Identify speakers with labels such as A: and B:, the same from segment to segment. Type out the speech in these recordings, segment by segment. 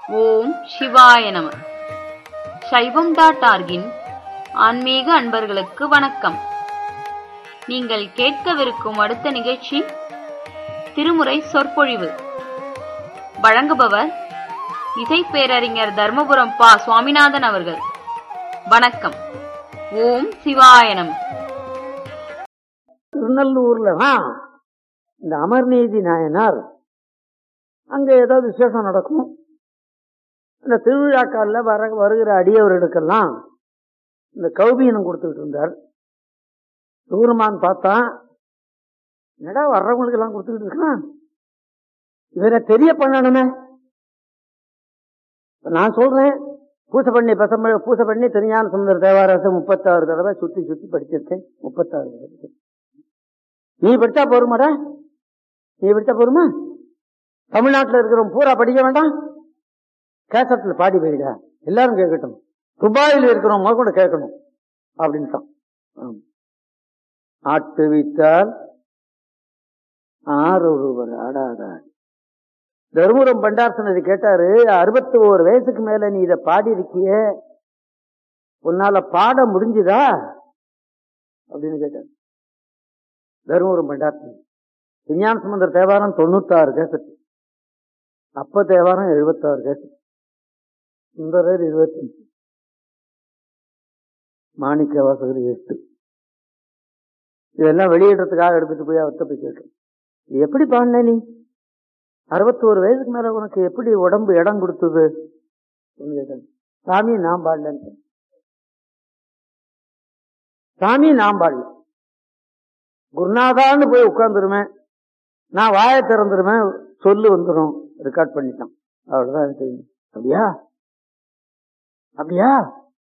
A: ஓம் சிவாய நம சைவம் டாட் ஆர்கின் ஆன்மீக அன்பர்களுக்கு வணக்கம் நீங்கள் கேட்கவிருக்கும் அடுத்த நிகழ்ச்சி திருமுறை சொற்பொழிவு வழங்குபவர் இசை பேரறிஞர் தர்மபுரம் பா சுவாமிநாதன் அவர்கள் வணக்கம் ஓம் சிவாய நம
B: திருநல்லூர்ல தான் இந்த அமர்நீதி நாயனார் அங்க ஏதாவது விசேஷம் நடக்கும் இந்த திருவிழாக்கால வர வருகிற அடியவர்களுக்கெல்லாம் இந்த கௌபீனம் கொடுத்துக்கிட்டு இருந்தார் தூரமான்னு பார்த்தா என்னடா வர்றவங்களுக்கு எல்லாம் கொடுத்துக்கிட்டு இருக்கான் இவரை தெரிய பண்ணணுமே இப்ப நான் சொல்றேன் பூசை பண்ணி பசங்க பூசை பண்ணி திருஞான சுந்தர தேவாரத்தை முப்பத்தாறு தடவை சுத்தி சுத்தி படிச்சிருக்கேன் முப்பத்தாறு தடவை நீ படிச்சா போருமாடா நீ படிச்சா போருமா தமிழ்நாட்டில் இருக்கிறவங்க பூரா படிக்க வேண்டாம் கேசட்ல பாடி போயிடா எல்லாரும் கேட்கட்டும் துபாயில் இருக்கிறவங்க கூட கேட்கணும் அப்படின்ட்டான் ஆம். ஆட்டு வித்தால் ஆறொருவர் ஆடாதார் தருமபுரம் பண்டாரசன் இது கேட்டாரு அறுபத்தி ஓரு வயசுக்கு மேல நீ இதை பாடி இருக்கிய உன்னால பாட முடிஞ்சுதா அப்படின்னு கேட்டாரு தருமபுரம் பண்டாரசன் விஞ்ஞான சுமந்தர் தேவாரம் தொண்ணூத்தாறு கேசட் அப்ப தேவாரம் எழுபத்தாறு கேசட் சுந்தரர் இருபத்தஞ்சு மாணிக்க வாசகர் எட்டு இதெல்லாம் வெளியிடுறதுக்காக எடுத்துட்டு போய் அவர்கிட்ட போய் கேட்டோம் இது எப்படி பாடின நீ அறுபத்தோரு வயசுக்கு மேல உனக்கு எப்படி உடம்பு இடம் கொடுத்தது அப்படின்னு கேட்டாங்க சாமி நான் பாடலன்னு சாமி நான் பாடல குருநாதான்னு போய் உட்கார்ந்துருவேன் நான் வாயை திறந்துருவேன் சொல்லு வந்துடும் ரெக்கார்ட் பண்ணிட்டான் அவ்வளவுதான் எனக்கு தெரியும் அப்படியா அப்படியா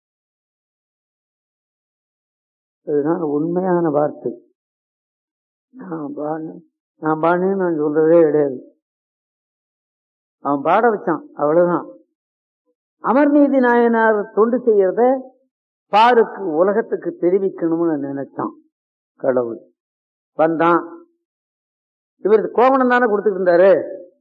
B: இதுதான் உண்மையான வார்த்தை நான் பாடினேன் நான் பாடினேன்னு நான் சொல்றதே கிடையாது அவன் பாட வச்சான் அவ்வளவுதான் அமர்நீதி நாயனார் தொண்டு செய்யறத பாருக்கு உலகத்துக்கு தெரிவிக்கணும்னு நினைச்சான் கடவுள் வந்தான் இவர் கோவணம் தானே கொடுத்துட்டு இருந்தாரு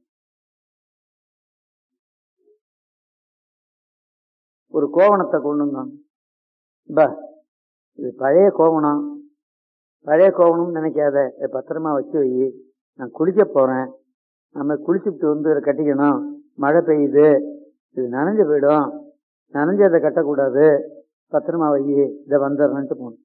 B: ஒரு கோவணத்தை கொண்டு வந்தான் பா இது பழைய கோவணம் பழைய கோவணம்னு நினைக்காத இதை பத்திரமா வச்சு வை நான் குளிக்க போறேன் நம்ம குளிச்சுட்டு வந்து இதை கட்டிக்கணும் மழை பெய்யுது இது நனைஞ்சு போயிடும் நனைஞ்சதை கட்டக்கூடாது பத்திரமா வை இதை வந்துடுறேன்ட்டு போனோம்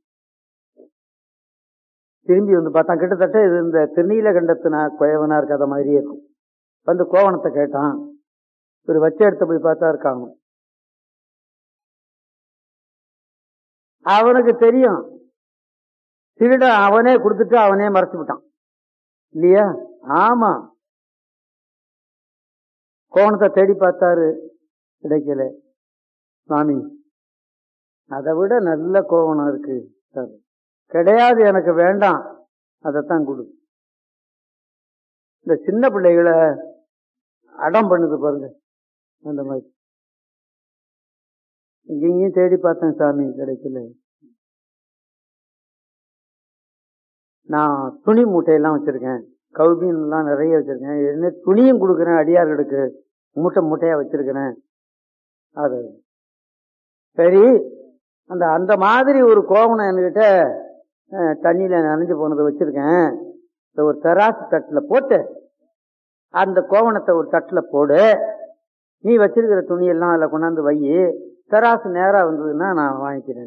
B: திரும்பி வந்து பார்த்தா கிட்டத்தட்ட இது இந்த திருநீல கண்டத்தினா குயவனார் கதை மாதிரியே இருக்கும் வந்து கோவணத்தை கேட்டான் ஒரு வச்ச எடுத்து போய் பார்த்தா இருக்காங்க அவனுக்கு தெரியும் திருட அவனே கொடுத்துட்டு அவனே மறைச்சு விட்டான் இல்லையா ஆமா கோவணத்தை தேடி பார்த்தாரு கிடைக்கல சுவாமி அதை விட நல்ல கோவணம் இருக்கு சார் கிடையாது எனக்கு வேண்டாம் அதைத்தான் கொடு இந்த சின்ன பிள்ளைகளை அடம் பண்ணுது பாருங்க அந்த மாதிரி இங்கேயும் தேடி பார்த்தேன் சாமி கிடைக்கல நான் துணி மூட்டையெல்லாம் வச்சிருக்கேன் கௌபீன் எல்லாம் நிறைய வச்சிருக்கேன் என்ன துணியும் கொடுக்குறேன் அடியார்களுக்கு மூட்டை மூட்டையா வச்சிருக்கிறேன் அது சரி அந்த அந்த மாதிரி ஒரு கோவணம் என்கிட்ட அஹ், தண்ணியில நனைஞ்சு போனதை வச்சிருக்கேன் இந்த ஒரு தராசு தட்டுல போட்டு அந்த கோவணத்தை ஒரு தட்டுல போடு நீ வச்சிருக்கிற துணியெல்லாம் அதில் கொண்டாந்து வை தராசு நேரா வந்ததுன்னா நான் வாங்கிக்கிறேன்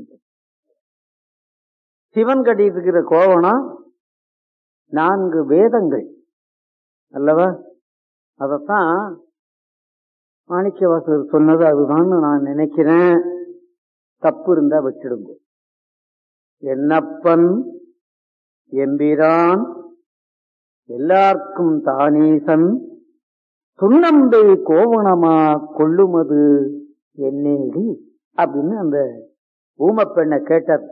B: சிவன் கட்டிட்டு இருக்கிற கோவணம் நான்கு வேதங்கள் அல்லவா அதத்தான் மாணிக்கவாசகர் சொன்னது அதுதான்னு நான் நினைக்கிறேன் தப்பு இருந்தா வச்சிடுங்க என்னப்பன் எம்பிரான் எல்லாருக்கும் தானீசன் சுண்ணம்பை கோவணமா கொள்ளுமது என்னேடி அப்படின்னு அந்த ஊமப்பெண்ணை கேட்டார்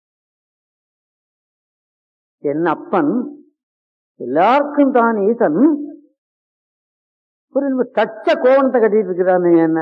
B: என் அப்பன் எல்லாருக்கும் தான் ஈசன் ஒரு தச்ச கோவணத்தை கட்டிட்டு இருக்கிறானே என்ன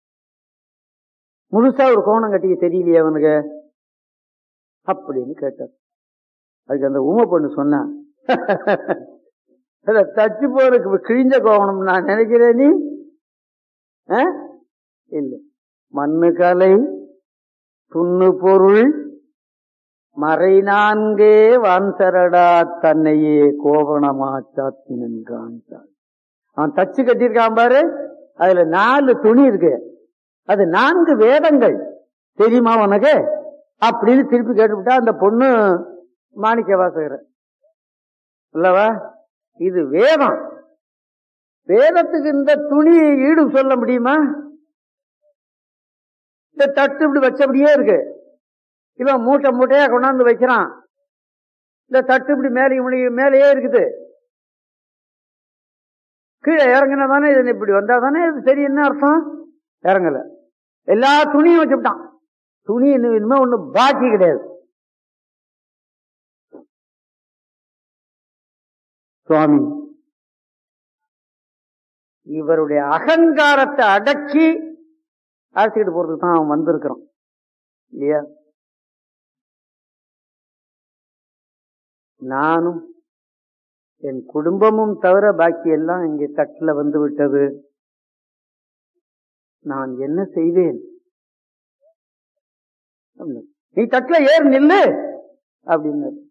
B: முழுசா ஒரு கோவணம் கட்டிக்க தெரியலையே அவனுக்கு அப்படின்னு கேட்டார் அதுக்கு அந்த ஊமை பொண்ணு சொன்னான் அத தச்சு போறதுக்கு கிழிஞ்ச கோவணம் நான் நினைக்கிறேன் நீ ஆ? இல்லை மண்ணு கலை துண்ணு பொருள் மறை நான்கே வான்சரடா தன்னையே கோவணமா சாத்தி நின்றான் அவன் தச்சு கட்டியிருக்கான் பாரு அதுல நாலு துணி இருக்கு அது நான்கு வேதங்கள் தெரியுமா உனக்கு அப்படின்னு திருப்பி கேட்டுவிட்டா அந்த பொண்ணு மாணிக்க வாசகர் அல்லவா இது வேதம் வேதத்துக்கு இந்த துணி ஈடு சொல்ல முடியுமா இந்த தட்டு இப்படி வச்சபடியே இருக்கு இவன் மூட்டை மூட்டையா கொண்டாந்து வைக்கிறான் இந்த தட்டு இப்படி மேலே இவனுக்கு மேலேயே இருக்குது கீழே இறங்கினா தானே இது இப்படி வந்தா தானே இது சரி என்ன அர்த்தம் இறங்கல எல்லா துணியும் வச்சுட்டான் துணி இன்னும் இனிமே ஒண்ணு பாக்கி கிடையாது சுவாமி இவருடைய அகங்காரத்தை அடக்கி அழைச்சிக்கிட்டு போறதுக்கு தான் அவன் வந்திருக்கிறான் இல்லையா நானும் என் குடும்பமும் தவிர பாக்கி எல்லாம் இங்கே தட்டுல வந்து விட்டது நான் என்ன செய்வேன் அப்படின்னாரு. நீ தட்டுல ஏறு நில்லு அப்படின்னாரு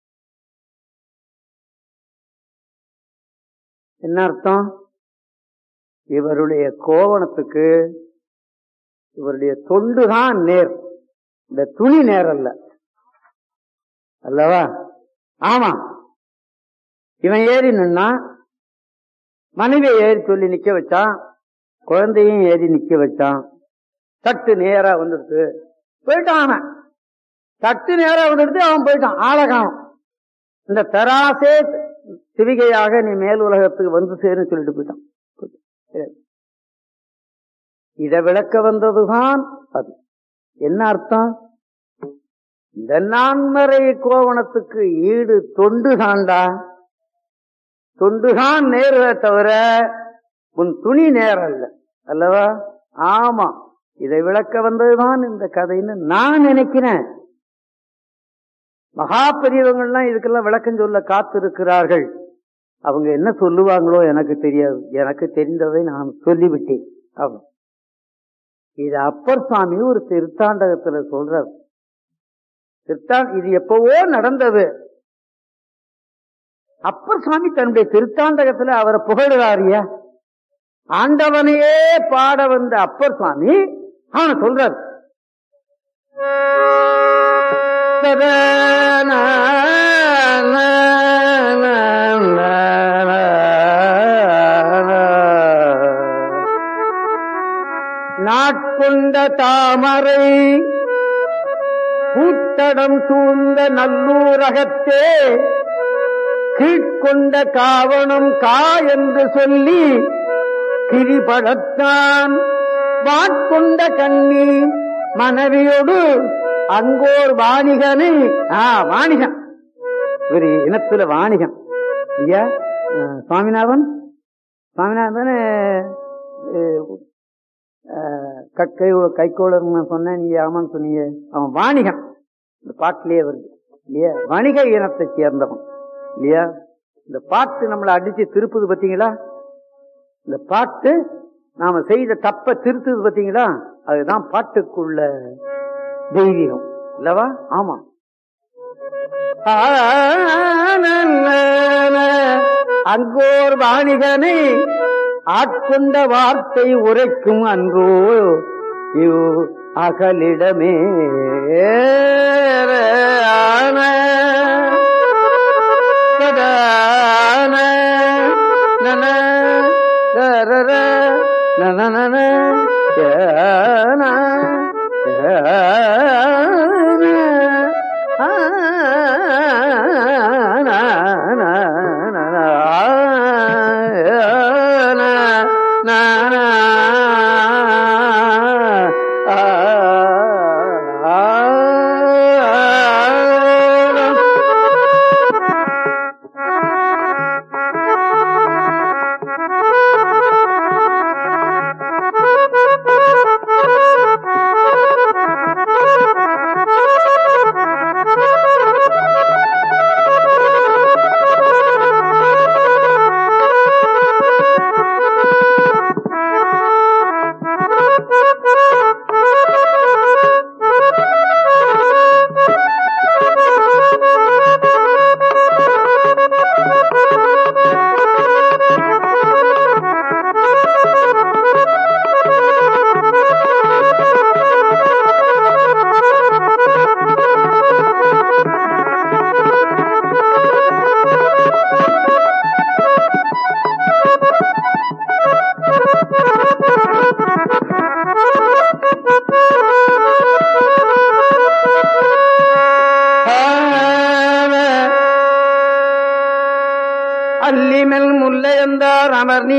B: என்ன அர்த்தம் இவருடைய கோவணத்துக்கு இவருடைய தொண்டுதான் நேர் இந்த துணி நேர் அல்ல அல்லவா ஆமா இவன் ஏறி நின்னா மனைவியை ஏறி சொல்லி நிக்க வச்சான் குழந்தையும் ஏறி நிக்க வச்சான் தட்டு நேரா வந்துடுது போயிட்டான் அவன் தட்டு நேரா வந்துடுது அவன் போயிட்டான் ஆளை காணும் இந்த தராசே சிவிகையாக நீ மேல் உலகத்துக்கு வந்து சேருன்னு சொல்லிட்டு போயிட்டான் இதை விளக்க வந்ததுதான் அது என்ன அர்த்தம் இந்த நான்மறை கோவணத்துக்கு ஈடு தொண்டு தாண்டா தொண்டுதான் நேருவே தவிர உன் துணி நேர அல்ல அல்லவா ஆமா இதை விளக்க வந்ததுதான் இந்த கதைன்னு நான் நினைக்கிறேன் மகா பெரியவங்கள்லாம் இதுக்கெல்லாம் விளக்கம் சொல்ல காத்திருக்கிறார்கள் அவங்க என்ன சொல்லுவாங்களோ எனக்கு தெரியாது எனக்கு தெரிந்ததை நான் சொல்லிவிட்டேன் அவன் இது அப்பர் சுவாமி ஒரு திருத்தாண்டகத்துல சொல்றார் திருத்தான் இது எப்பவோ நடந்தது அப்பர் சுவாமி தன்னுடைய திருத்தாண்டகத்துல அவரை புகழுறாரியா ஆண்டவனையே பாட வந்த அப்பர் சுவாமி அவனை சொல்றார் நாட்கொண்ட தாமரை கூத்தடம் சூழ்ந்த நல்லூரகத்தே கீழ்கொண்ட காவணம் கா என்று சொல்லி கிரிபடத்தான் வாட்கொண்ட கண்ணி மனைவியோடு அங்கோர் வாணிகனை ஆ வாணிகன் இவர் இனத்துல வாணிகன் ஐயா அஹ், சுவாமிநாதன் சுவாமிநாதன் கை கைகோளர் சொன்னேன் நீங்க ஆமான்னு சொன்னீங்க அவன் வாணிகன் இந்த பாட்டிலேயே வருது இல்லையா வணிக இனத்தை சேர்ந்தவன் இல்லையா இந்த பாட்டு நம்மளை அடிச்சு திருப்புது பாத்தீங்களா இந்த பாட்டு நாம செய்த தப்ப திருத்துது பாத்தீங்களா அதுதான் பாட்டுக்குள்ள தெய்வீகம் இல்லவா ஆமா அங்கோர் வாணிகனை ஆட்கொண்ட வார்த்தை உரைக்கும் அன்றோ இவ் அகலிடமே ஆன சதான நன தரர நன நன ஏன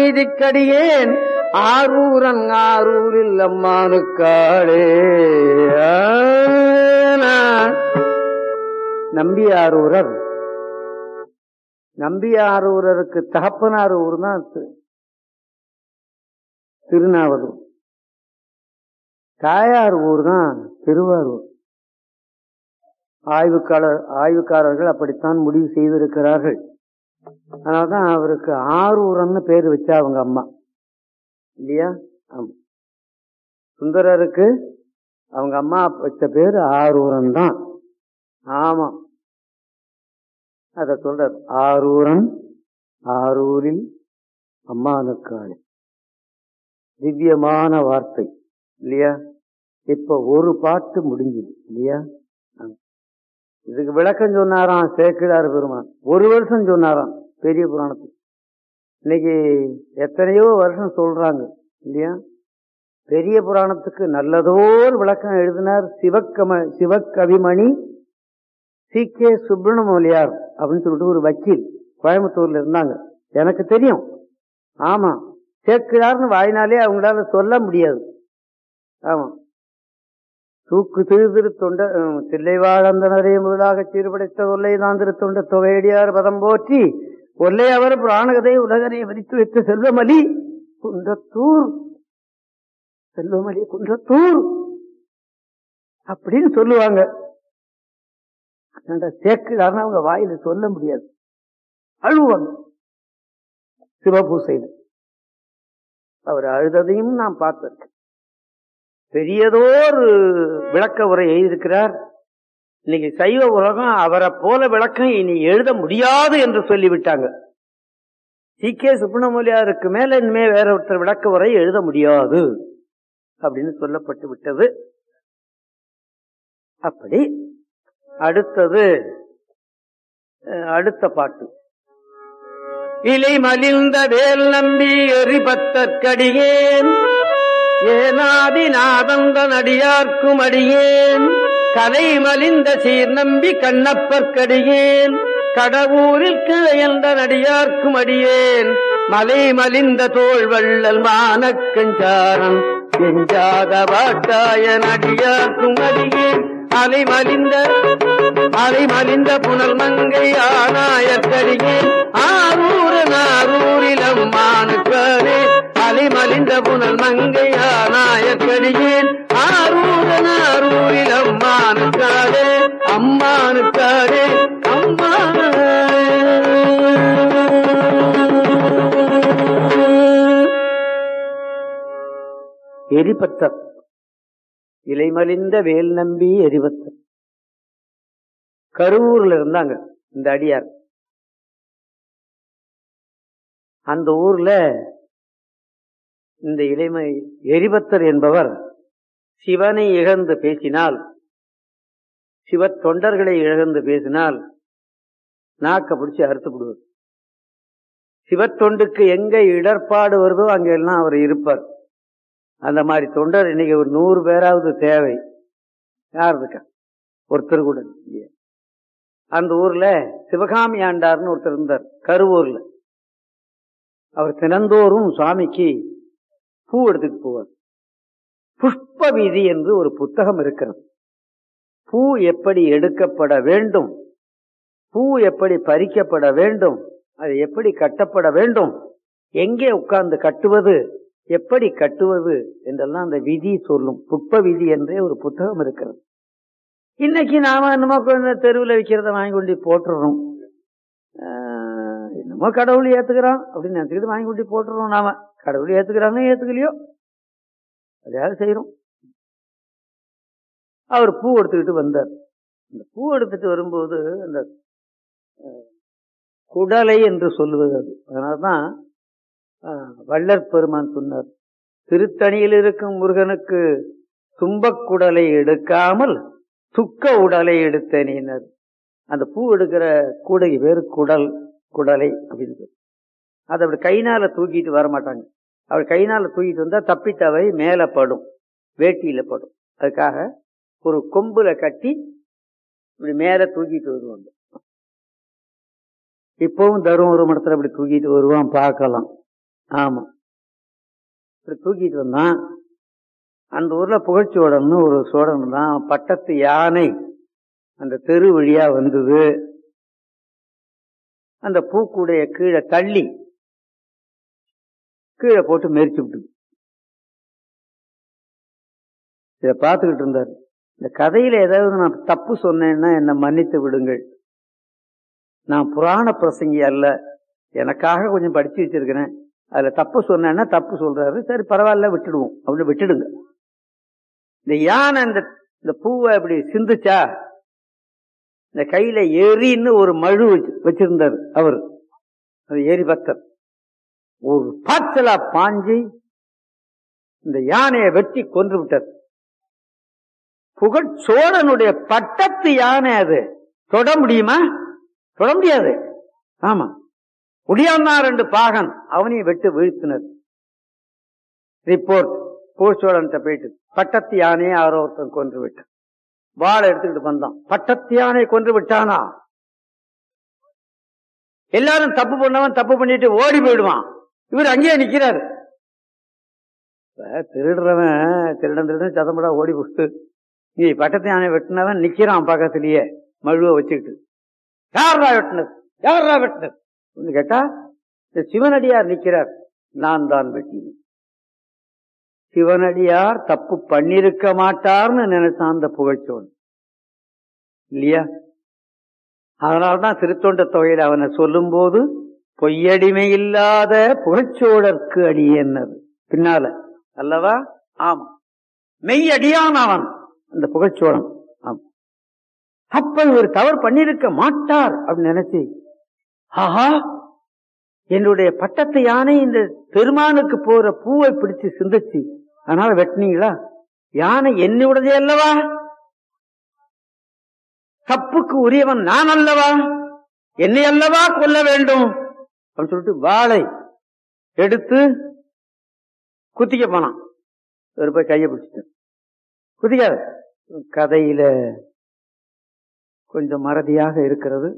B: நீதிக்கடியேன் ஆரூரன் ஆரூரில் அம்மானுக்காளே நம்பியாரூரர் நம்பியாரூரருக்கு தகப்பனார் ஊர் தான் தி- திருநாவலூர் தாயார் ஊர் தான் திருவாரூர் ஆய்வுக்காரர் ஆய்வுக்காரர்கள் அப்படித்தான் முடிவு செய்திருக்கிறார்கள் அதனால்தான் அவருக்கு ஆரூரன்னு பேர் வச்சா அவங்க அம்மா இல்லையா ஆமா சுந்தரருக்கு அவங்க அம்மா வச்ச பேரு ஆரூரன் தான் ஆமா அத சொல்றார் ஆரூரன் ஆரூரில் அம்மானுக்காளி திவ்யமான வார்த்தை இல்லையா இப்ப ஒரு பாட்டு முடிஞ்சுது இல்லையா ஆமா. இதுக்கு விளக்கம் சொன்னாராம் சேக்கிழார் பெருமான் ஒரு வருஷம் சொன்னாராம் பெரிய புராணத்துக்கு இன்னைக்கு எத்தனையோ வருஷம் சொல்றாங்க இல்லையா பெரிய புராணத்துக்கு நல்லதோர் விளக்கம் எழுதினார் சிவக்கம சிவகவிமணி சி கே சுப்பிரமணியார் அப்படின்னு சொல்லிட்டு ஒரு வக்கீல் கோயம்புத்தூர்ல இருந்தாங்க எனக்கு தெரியும் ஆமா சேக்கிழார்னு வாயினாலே அவங்களால சொல்ல முடியாது ஆமா தூக்கு திரு தொண்ட அஹ், தில்லைவாழந்தனரே முதலாக சீர்படைத்த ஒல்லை தான் திருத்தொண்ட தொகையடியார் பதம் போற்றி ஒல்லை அவர் புராணகதை உலகனை வரித்து வைத்த செல்வமலி குன்றத்தூர் செல்வமலி குன்றத்தூர் அப்படின்னு சொல்லுவாங்க அந்த சேக்கிழார்னு அவங்க வாயில சொல்ல முடியாது அழுவாங்க சிவபூசையில் அவர் அழுததையும் நான் பார்த்திருக்கேன் பெரியதோர் விளக்க உரை எழுதியிருக்கிறார் இன்னைக்கு சைவ உலகம் அவரை போல விளக்கம் இனி எழுத முடியாது என்று சொல்லிவிட்டாங்க சி கே சுப்பிரமணியாருக்கு மேல இனிமே வேற ஒருத்தர் விளக்க உரை எழுத முடியாது அப்படின்னு சொல்லப்பட்டு விட்டது அப்படி அடுத்தது அஹ், அடுத்த பாட்டு இலை மலிந்த வேல் நம்பி எரிபத்தற்கடியேன் ஏனாதி நாதந்த நடியார்க்கும் அடியேன் கலை மலிந்த சீர் நம்பி கண்ணப்பற்கடியேன் கடவுரில் கிளையந்த நடியார்க்கும் அடியேன் மலை மலிந்த தோள் வள்ளல் மானக்கஞ்சாரன் எஞ்சாத வாட்டாய நடியார்க்கும் அடியேன் அலை மலிந்த அலை மலிந்த புனல் மங்கை ஆனாயற்கடியேன் ஆரூர் நாரூரில் அம்மானுக்காரே அலை மலிந்த புனல் மங்கை ஆனாயற்கடியேன் ஆரூர் நாரூரில் அம்மானுக்காரே அம்மானுக்காரே அம்மா எரிபத்தர் இலைமலிந்த வேல் நம்பி எரிபத்தர் கருவூர்ல இருந்தாங்க இந்த அடியார் அந்த ஊர்ல இந்த இளைமை எரிபத்தர் என்பவர் சிவனை இழந்து பேசினால் சிவ தொண்டர்களை இழந்து பேசினால் நாக்க பிடிச்சு அறுத்து விடுவார் சிவத்தொண்டுக்கு எங்க இடர்பாடு வருதோ அங்கெல்லாம் அவர் இருப்பார் அந்த மாதிரி தொண்டர் இன்னைக்கு ஒரு நூறு பேராவது தேவை யார் இருக்கா ஒருத்தர் கூட இல்லையா அந்த ஊர்ல சிவகாமி ஆண்டார்னு ஒருத்தர் இருந்தார் கருவூர்ல அவர் தினந்தோறும் சுவாமிக்கு பூ எடுத்துட்டு போவார் புஷ்ப வீதி என்று ஒரு புத்தகம் இருக்கிறது பூ எப்படி எடுக்கப்பட வேண்டும் பூ எப்படி பறிக்கப்பட வேண்டும் அது எப்படி கட்டப்பட வேண்டும் எங்கே உட்கார்ந்து கட்டுவது எப்படி கட்டுவது என்றெல்லாம் அந்த விதி சொல்லும் புஷ்ப விதி என்றே ஒரு புத்தகம் இருக்கிறது இன்னைக்கு நாம என்னமோ கொஞ்சம் தெருவில் விற்கிறத வாங்கி கொண்டு போட்டுறோம் ஆஹ் என்னமோ கடவுள் ஏத்துக்கிறான் அப்படின்னு நினைச்சுக்கிட்டு வாங்கி கொண்டு போட்டுறோம் நாம கடவுள் ஏத்துக்கிறாங்க ஏத்துக்கலையோ அதையாவது செய்யறோம் அவர் பூ எடுத்துக்கிட்டு வந்தார் இந்த பூ எடுத்துட்டு வரும்போது அந்த அஹ், குடலை என்று சொல்லுவது அது அதனால்தான் அஹ், வள்ளற் பெருமான் சொன்னார் திருத்தணியில் இருக்கும் முருகனுக்கு துன்பக் குடலை எடுக்காமல் துக்க உடலை எடுத்தேனினர் அந்த பூ எடுக்கிற கூடைக்கு பேரு குடல் குடலை அப்படின்னு சொல்லி அதை அப்படி கைனால தூக்கிட்டு வர மாட்டாங்க அப்படி கைனால தூக்கிட்டு வந்தா தப்பி தவறி மேல படும் வேட்டியில படும் அதுக்காக ஒரு கொம்புல கட்டி இப்படி மேல தூக்கிட்டு வருவாங்க இப்பவும் தருமபுரி மடத்துல அப்படி தூக்கிட்டு வருவான் பார்க்கலாம் ஆமா இப்படி தூக்கிட்டு வந்தான் அந்த ஊர்ல புகழ்ச்சோடன்னு ஒரு சோழன் தான் பட்டத்து யானை அந்த தெரு வழியா வந்தது அந்த பூக்குடைய கீழே தள்ளி கீழே போட்டு மெரிச்சு விட்டு இத பார்த்துக்கிட்டு இருந்தார் இந்த கதையில ஏதாவது நான் தப்பு சொன்னேன்னா என்னை மன்னித்து விடுங்கள் நான் புராண பிரசங்கி அல்ல எனக்காக கொஞ்சம் படிச்சு வச்சிருக்கிறேன் அதுல தப்பு சொன்னேன்னா தப்பு சொல்றாரு சரி பரவாயில்ல விட்டுடுவோம் அப்படின்னு விட்டுடுங்க இந்த யானை இந்த இந்த பூவை இப்படி சிந்துச்சா இந்த கையில எரின்னு ஒரு மழு வச்சு வச்சிருந்தார் அவர் அது எரி பக்தர் ஒரு பாய்ச்சலா பாஞ்சி இந்த யானையை வெட்டி கொன்று விட்டார் புகழ் சோழனுடைய பட்டத்து யானை அது தொட முடியுமா தொட முடியாது ஆமா முடியாம ரெண்டு பாகன் அவனையும் வெட்டு வீழ்த்தினர் ரிப்போர்ட் புகழ்ச்சோழன் போயிட்டு பட்டத்து யானையை யாரோ ஒருத்தன் கொன்று விட்டான் வாழை எடுத்துக்கிட்டு வந்தான் பட்டத்து யானை கொன்று விட்டானா எல்லாரும் தப்பு பண்ணவன் தப்பு பண்ணிட்டு ஓடி போயிடுவான் இவர் அங்கேயே நிக்கிறாரு இப்ப திருடுறவன் திருடன் திருடன் சதம்படா ஓடி போட்டு நீ பட்டத்து யானை வெட்டினவன் நிக்கிறான் பக்கத்திலேயே மழுவ வச்சுக்கிட்டு யாரா வெட்டினது யாரா வெட்டினது கேட்டா இந்த சிவனடியார் நிக்கிறார் நான் தான் வெட்டினேன் சிவனடியார் தப்பு பண்ணிருக்க மாட்டார்னு நினைச்சான் அந்த புகழ்ச்சோன் இல்லையா அதனால்தான் திருத்தொண்ட தொகையில் அவனை சொல்லும் போது பொய்யடிமை இல்லாத புகழ்ச்சோழர்க்கு அடியேன்னது பின்னால அல்லவா ஆமா மெய் அடியான் அவன் அந்த புகழ்ச்சோழன் ஆமா அப்ப இவர் தவறு பண்ணிருக்க மாட்டார் அப்படின்னு நினைச்சு ஆஹா என்னுடைய பட்டத்து யானை இந்த பெருமானுக்கு போற பூவை பிடிச்சு சிந்திச்சு அதனால வெட்டினீங்களா யானை என்னுடையதே அல்லவா தப்புக்கு உரியவன் நான் அல்லவா என்னை அல்லவா கொல்ல வேண்டும் அப்படின்னு சொல்லிட்டு வாளை எடுத்து குத்திக்க போனான் ஒரு போய் கையை பிடிச்சிட்டு குதிக்காத கதையில கொஞ்சம் மறதியாக இருக்கிறது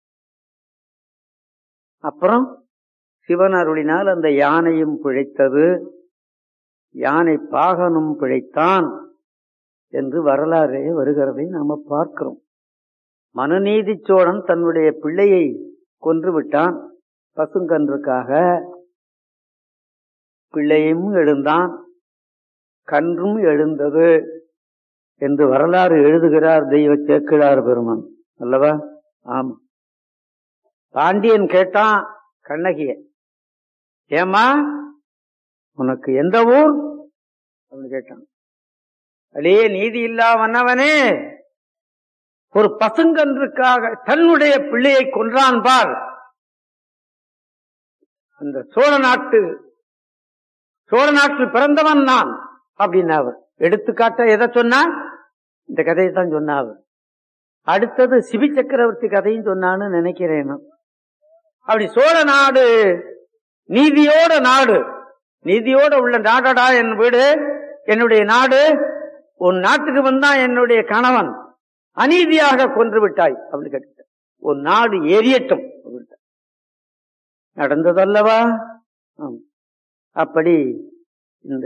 B: அப்புறம் சிவன் அருளினால் அந்த யானையும் பிழைத்தது யானை பாகனும் பிழைத்தான் என்று வரலாறே வருகிறதை நாம பார்க்கிறோம் மனுநீதி சோழன் தன்னுடைய பிள்ளையை கொன்று விட்டான் பசுங்கன்றுக்காக பிள்ளையும் எழுந்தான் கன்றும் எழுந்தது என்று வரலாறு எழுதுகிறார் தெய்வ சேக்கிழார் பெருமன் அல்லவா ஆமா பாண்டியன் கேட்டான் கண்ணகிய ஏமா உனக்கு எந்த ஊர் அப்படின்னு கேட்டான் அடே நீதி இல்லா வண்ணவனே ஒரு பசுங்கன்றுக்காக தன்னுடைய பிள்ளையை கொன்றான் பார் அந்த சோழ நாட்டு சோழ நாட்டில் பிறந்தவன் நான் அப்படின்னு அவர் எடுத்துக்காட்ட எதை சொன்னான் இந்த கதையை தான் சொன்ன அவர் அடுத்தது சிபி சக்கரவர்த்தி கதையும் சொன்னான்னு நினைக்கிறேன் நான். அப்படி சோழ நாடு நீதியோட நாடு நீதியோட உள்ள நாடடா என் வீடு என்னுடைய நாடு உன் நாட்டுக்கு வந்தா என்னுடைய கணவன் அநீதியாக கொன்று விட்டாய் அப்படின்னு கேட்டு உன் நாடு எரியட்டும் அப்படின்ட்டார். நடந்ததல்லவா ஆம். அப்படி இந்த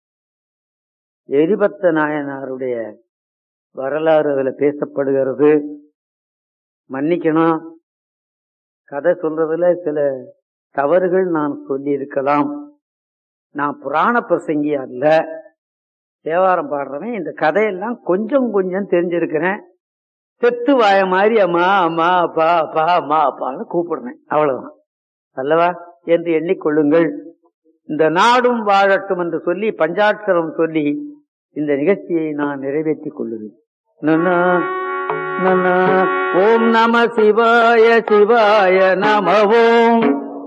B: எரிபத்த நாயனாருடைய வரலாறு அதுல பேசப்படுகிறது மன்னிக்கணும் கதை சொல்றதுல சில தவறுகள் நான் சொல்லி இருக்கலாம் நான் புராண பிரசங்கி அல்ல தேவாரம் பாடுறவன் இந்த கதையெல்லாம் கொஞ்சம் கொஞ்சம் தெரிஞ்சிருக்கிறேன் செத்து வாய மாதிரி அம்மா அம்மா அப்பா அப்பா அம்மா அப்பான்னு கூப்பிடுறேன் அவ்வளவுதான் அல்லவா என்று எண்ணிக்கொள்ளுங்கள் இந்த நாடும் வாழட்டும் என்று சொல்லி பஞ்சாட்சரம் சொல்லி இந்த நிகழ்ச்சியை நான் நிறைவேற்றிக் கொள்ளுவேன் நன்னா, நன்னா. ஓம் நம சிவாய சிவாய நம ஓம்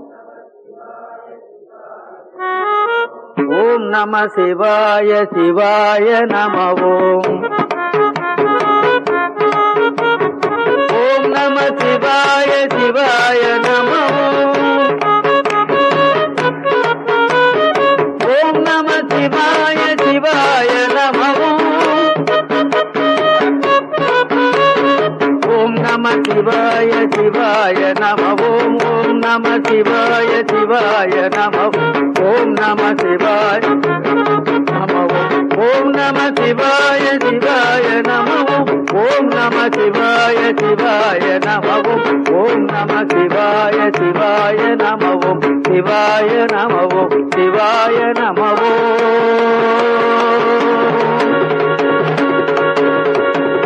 B: ஓம் நம சிவாய சிவாய நம ஓம் ஓம் நம சிவாய சிவாய நம ஓம் ஓம் நம சிவாய சிவாய நம ஓம் நம சிவாய சிவாய நம ஓம் ஓம் நம சிவாய சிவாய சிவாய நம ஓம் நம சிவாய நம ஓம் நம சிவாய சிவாய நம ஓம் நம சிவாய சிவாய நம ஓம் நம சிவாய சிவாய நம சிவாய நம சிவாய நம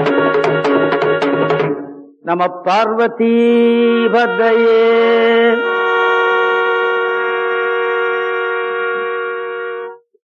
B: நம பார்வதி பதையே